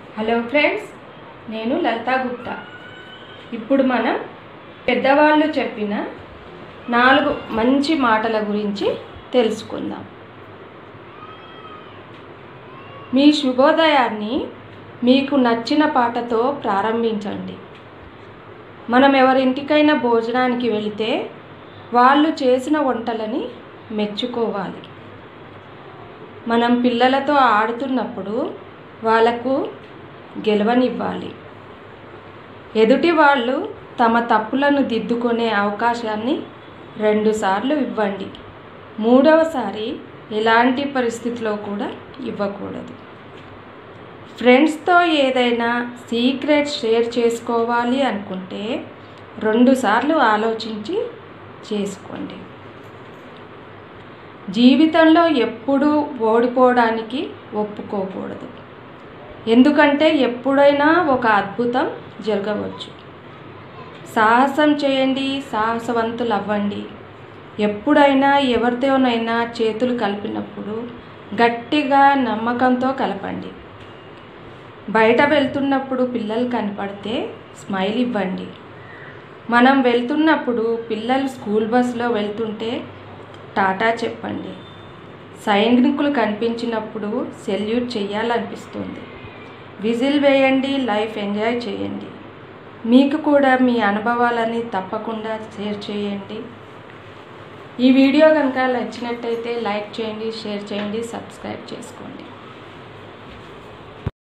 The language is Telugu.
హలో ఫ్రెండ్స్ నేను లలితా గుప్తా ఇప్పుడు మనం పెద్దవాళ్ళు చెప్పిన నాలుగు మంచి మాటల గురించి తెలుసుకుందాం మీ శుభోదయాన్ని మీకు నచ్చిన పాటతో ప్రారంభించండి మనం ఎవరింటికైనా భోజనానికి వెళితే వాళ్ళు చేసిన వంటలని మెచ్చుకోవాలి మనం పిల్లలతో ఆడుతున్నప్పుడు వాళ్ళకు గెలవనివ్వాలి ఎదుటి వాళ్ళు తమ తప్పులను దిద్దుకునే అవకాశాన్ని రెండుసార్లు ఇవ్వండి మూడవసారి ఎలాంటి పరిస్థితిలో కూడా ఇవ్వకూడదు ఫ్రెండ్స్తో ఏదైనా సీక్రెట్ షేర్ చేసుకోవాలి అనుకుంటే రెండుసార్లు ఆలోచించి చేసుకోండి జీవితంలో ఎప్పుడూ ఓడిపోవడానికి ఒప్పుకోకూడదు ఎందుకంటే ఎప్పుడైనా ఒక అద్భుతం జరగవచ్చు సాహసం చేయండి సాహసవంతులు అవ్వండి ఎప్పుడైనా ఎవరితోనైనా చేతులు కలిపినప్పుడు గట్టిగా నమ్మకంతో కలపండి బయట వెళ్తున్నప్పుడు పిల్లలు కనపడితే స్మైల్ ఇవ్వండి మనం వెళ్తున్నప్పుడు పిల్లలు స్కూల్ బస్సులో వెళ్తుంటే టాటా చెప్పండి సైనికులు కనిపించినప్పుడు సెల్యూట్ చేయాలనిపిస్తుంది విజిల్ వేయండి లైఫ్ ఎంజాయ్ చేయండి మీకు కూడా మీ అనుభవాలని తప్పకుండా షేర్ చేయండి ఈ వీడియో కనుక నచ్చినట్టయితే లైక్ చేయండి షేర్ చేయండి సబ్స్క్రైబ్ చేసుకోండి